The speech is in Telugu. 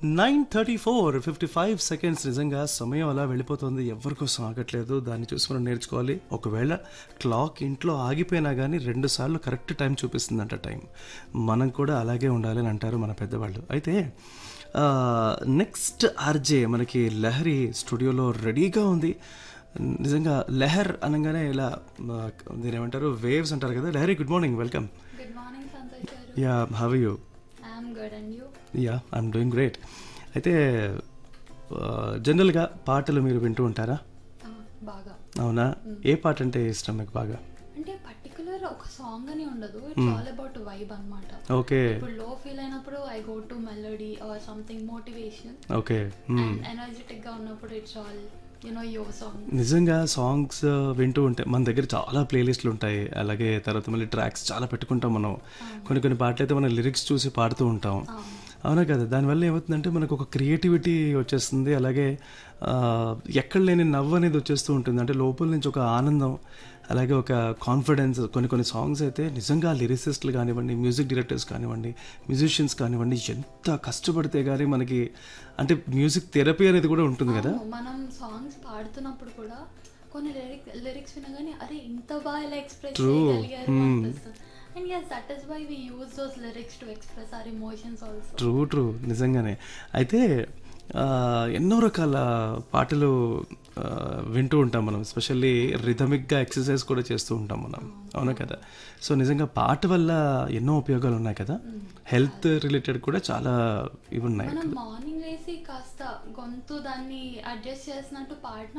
Nine thirty four fifty five seconds నిజంగా సమయం అలా వెళ్ళిపోతుంది ఎవరి కోసం ఆగట్లేదు దాన్ని చూసి మనం నేర్చుకోవాలి ఒకవేళ క్లాక్ ఇంట్లో ఆగిపోయినా కానీ రెండు సార్లు కరెక్ట్ టైం చూపిస్తుందంట టైం మనం కూడా అలాగే ఉండాలి అని అంటారు మన పెద్దవాళ్ళు అయితే నెక్స్ట్ ఆర్జే మనకి లహరి స్టూడియోలో రెడీగా ఉంది నిజంగా లెహర్ అనగానే ఇలా ఆ, దీని ఏమంటారు వేవ్స్ అంటారు కదా Lahari good morning welcome good morning Santosh గారు yeah how you I'm good and you yeah I'm doing great అయితే జనరల్గా పాటలు మీరు వింటూ ఉంటారా బాగా అవునా ఏ పాట అంటే ఇష్టం మీకు బాగా అంటే పర్టికులర్ ఒక సాంగ్ అని ఉండదు ఇట్స్ ఆల్ అబౌట్ వైబ్ అన్నమాట ఓకే ఇప్పుడు లో ఫీల్ అయినప్పుడు I go to melody or something motivation okay and energetic గా ఉన్నప్పుడు it's all you know your song నిజంగా సాంగ్స్ వింటూ ఉంటే మన దగ్గర చాలా ప్లేలిస్ట్లు ఉంటాయి అలాగే తర్వాత మళ్ళీ ట్రాక్స్ చాలా పెట్టుకుంటాం మనం కొన్ని కొన్ని పాటలు అయితే మనం లిరిక్స్ చూసి పాడుతూ ఉంటాం అవునా కదా దానివల్ల ఏమవుతుందంటే మనకు ఒక క్రియేటివిటీ వచ్చేస్తుంది అలాగే ఆ, ఎక్కడ లేని నవ్వు అనేది వచ్చేస్తూ ఉంటుంది అంటే లోపల నుంచి ఒక ఆనందం అలాగే ఒక కాన్ఫిడెన్స్ కొన్ని కొన్ని సాంగ్స్ అయితే నిజంగా లిరిసిస్టులు కానివ్వండి మ్యూజిక్ డైరెక్టర్స్ కానివ్వండి మ్యూజిషియన్స్ కానివ్వండి ఎంత కష్టపడితే కానీ మనకి అంటే మ్యూజిక్ థెరపీ అనేది కూడా ఉంటుంది కదా మనం సాంగ్స్ పాడుతున్నప్పుడు కూడా కొన్ని లిరిక్ లిరిక్స్ వినగానే అరే ఇంత బాగా ఇలా ఎక్స్ప్రెస్ True. చేయగలిగారు అనిపిస్తుంది and yes that is why we use those lyrics to express our emotions also true true నిజంగానే అయితే ఆ, ఎన్నో రకాల పాటలు ఆ, వింటూ ఉంటాం మనం ఎస్పెషల్లీ రిథమిక్గా ఎక్సర్సైజ్ కూడా చేస్తూ ఉంటాం మనం అవునా కదా సో నిజంగా పాట వల్ల ఎన్నో ఉపయోగాలు ఉన్నాయి కదా హెల్త్ రిలేటెడ్ కూడా చాలా ఇవి ఉన్నాయి మనం మార్నింగ్ వేసి కాస్త గొంతు దాన్ని అడ్జస్ట్ చేసినట్టు పాడిన